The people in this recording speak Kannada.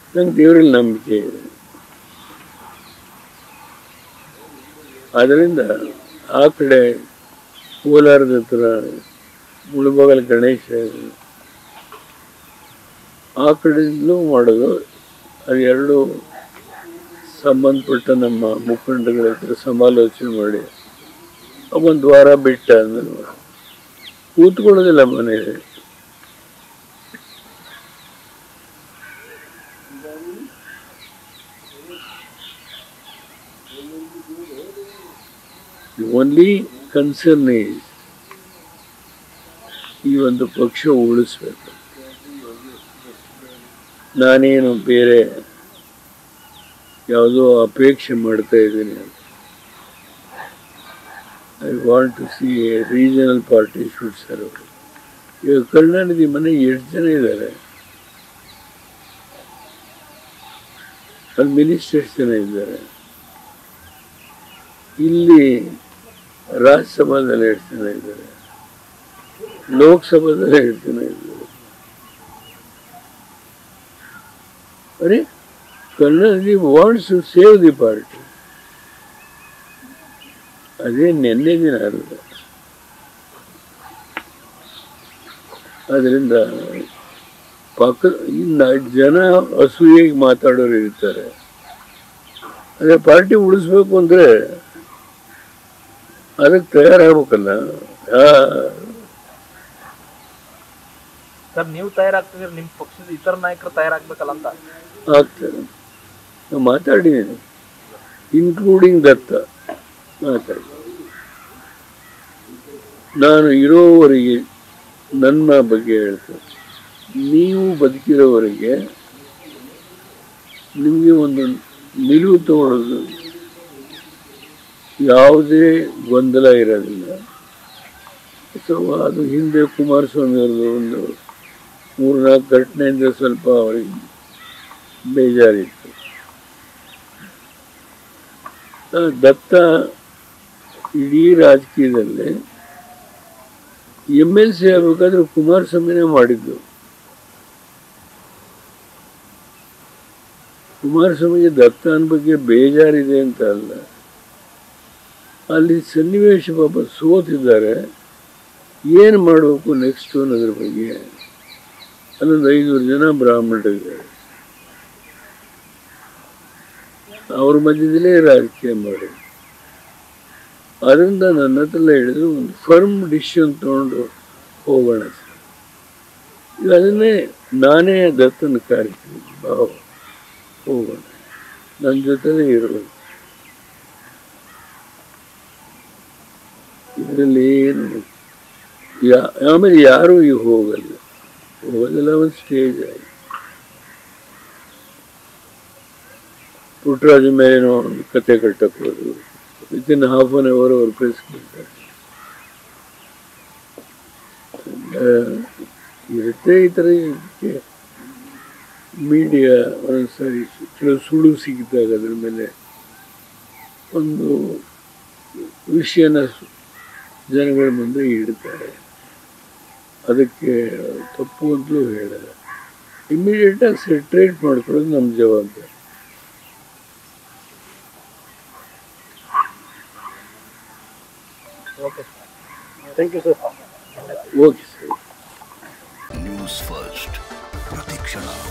ನಂಗೆ ದೇವರಲ್ಲಿ ನಂಬಿಕೆ ಇದೆ ಆದ್ದರಿಂದ ಆ ಕಡೆ ಕೋಲಾರದ ಹತ್ರ ಮುಳುಬಗಲ್ ಗಣೇಶ ಇದೆ. ಆ ಕಡೆಯಿಂದಲೂ ಮಾಡೋದು ಅದೆರಡು ಸಂಬಂಧಪಟ್ಟ ನಮ್ಮ ಮುಖಂಡಗಳ ಹತ್ರ ಸಮಾಲೋಚನೆ ಮಾಡಿ ಒಂದು ವಾರ ಬಿಟ್ಟ ಅಂದ್ರೆ ಕೂತ್ಕೊಳ್ಳೋದಿಲ್ಲ ಮನೇಲಿ ಓನ್ಲಿ ಕನ್ಸರ್ನ್ ಈಸ್ ಈ ಒಂದು ಪಕ್ಷ ಉಳಿಸ್ಬೇಕು ನಾನೇನು ಬೇರೆ ಯಾವುದೋ ಅಪೇಕ್ಷೆ ಮಾಡ್ತಾ ಇದ್ದೀನಿ ಅಂತ I want to see a regional party should serve ಇವಾಗ ಕರುಣಾನಿಧಿ ಮನೆ ಎಷ್ಟು ಜನ ಇದ್ದಾರೆ ಅಲ್ಲಿ ಮಿನಿಸ್ಟರ್ ಎಷ್ಟು ಜನ ಇದ್ದಾರೆ ಇಲ್ಲಿ ರಾಜ್ಯಸಭಾದಲ್ಲಿ ಎಷ್ಟು ಜನ ಇದ್ದಾರೆ ಲೋಕಸಭಾದಲ್ಲಿ ಎಷ್ಟು ಜನ ಇದ್ದಾರೆ ಅರೆ Karunanidhi wants to save the party ಅದೇ ನಿನ್ನೆ ದಿನ ಅಲ್ಲ ಅದರಿಂದ ಪಕ್ಕ ಇನ್ನು ಜನ ಅಸೂಯೆಗೆ ಮಾತಾಡೋರು ಇರ್ತಾರೆ ಅದೇ ಪಾರ್ಟಿ ಉಳಿಸ್ಬೇಕು ಅಂದ್ರೆ ಅದಕ್ಕೆ ತಯಾರಾಗಬೇಕಲ್ಲ ಸರ್ ನೀವು ತಯಾರಾಗ್ತಿದ್ರೆ ನಿಮ್ ಪಕ್ಷದ ಇತರ ನಾಯಕರು ತಯಾರಾಗ್ಬೇಕಲ್ಲ ಅಂತ ಆಗ್ತದೆ ನಾನು ಮಾತಾಡಿದ್ದೀನಿ ಇನ್ಕ್ಲೂಡಿಂಗ್ ದತ್ತ ಮಾತಾಡಿ ನಾನು ಇರೋವರೆಗೆ ನನ್ನ ಬಗ್ಗೆ ಹೇಳ್ತೇನೆ ನೀವು ಬದುಕಿರೋವರೆಗೆ ನಿಮಗೆ ಒಂದು ನಿಲುವು ತಗೊಳ್ಳೋದು ಯಾವುದೇ ಗೊಂದಲ ಇರೋದಿಲ್ಲ ಅಥವಾ ಅದು ಹಿಂದೆ ಕುಮಾರಸ್ವಾಮಿ ಅವ್ರದ್ದು ಒಂದು ಮೂರ್ನಾಲ್ಕು ಘಟನೆಯಿಂದ ಸ್ವಲ್ಪ ಅವರಿಗೆ ಬೇಜಾರಿತ್ತು ಆ, ದತ್ತ ಇಡೀ ರಾಜಕೀಯದಲ್ಲಿ ಎಮ್ ಎಲ್ ಸಿ ಆಗಬೇಕಾದ್ರೆ ಕುಮಾರಸ್ವಾಮಿನೇ ಮಾಡಿದ್ದು ಕುಮಾರಸ್ವಾಮಿಗೆ ದತ್ತನ ಬಗ್ಗೆ ಬೇಜಾರಿದೆ ಅಂತ ಅಲ್ಲ ಅಲ್ಲಿ ಸನ್ನಿವೇಶ ಪಾಪ ಸೋತಿದ್ದಾರೆ ಏನು ಮಾಡಬೇಕು ನೆಕ್ಸ್ಟ್ ಅನ್ನೋದ್ರ ಬಗ್ಗೆ ಅಲ್ಲೊಂದು ಐನೂರು ಜನ ಬ್ರಾಹ್ಮಣರಿದ್ದಾರೆ ಅವ್ರ ಮಧ್ಯದಲ್ಲೇ ರಾಜಕೀಯ ಮಾಡಿ ಅದರಿಂದ ನನ್ನ ಹತ್ರ ಹೇಳಿದ್ರು ಒಂದು ಫರ್ಮ್ ಡಿಸಿಷನ್ ತಗೊಂಡು ಹೋಗೋಣ ಸರ್ ಈಗ ಅದನ್ನೇ ನಾನೇ ದತ್ತನ ಕಾರ್ಯಕ್ರಮ ಬಾವ ಹೋಗೋಣ ನನ್ನ ಜೊತೆನೇ ಇರೋದು ಇದರಲ್ಲಿ ಏನು ಯಾ ಆಮೇಲೆ ಯಾರೂ ಈಗ ಹೋಗಲ್ಲ ಹೋಗೋದೆಲ್ಲ ಒಂದು ಸ್ಟೇಜ್ ಆಗಿ ಪುಟ್ಟರಾಜ ಮೇಲೇನೋ ಒಂದು ಕತೆ ಕಟ್ಟಕ್ಕೆ ಹೋದ್ರು with in half an hour ಅವ್ರು ಪ್ರೆಸ್ ಕೊಡ್ತಾರೆ ಇರುತ್ತೆ ಈ ಥರ ಮೀಡಿಯಾ ಒಂದೊಂದ್ಸರಿ ಕೆಲವು ಸುಳ್ಳು ಸಿಕ್ಕಿದಾಗ ಅದ್ರ ಮೇಲೆ ಒಂದು ವಿಷಯನ ಜನಗಳ ಮುಂದೆ ಇಡ್ತಾರೆ ಅದಕ್ಕೆ ತಪ್ಪು ಅಂತಲೂ ಹೇಳಲ್ಲ ಇಮಿಡಿಯೇಟಾಗಿ ಸೆಟ್ರೇಟ್ ಮಾಡ್ಕೊಳ್ಳೋದು ನಮ್ಮ ಜವಾಬ್ದಾರಿ okay thank you sir okay sir news first ಪ್ರತಿಕ್ಷಣ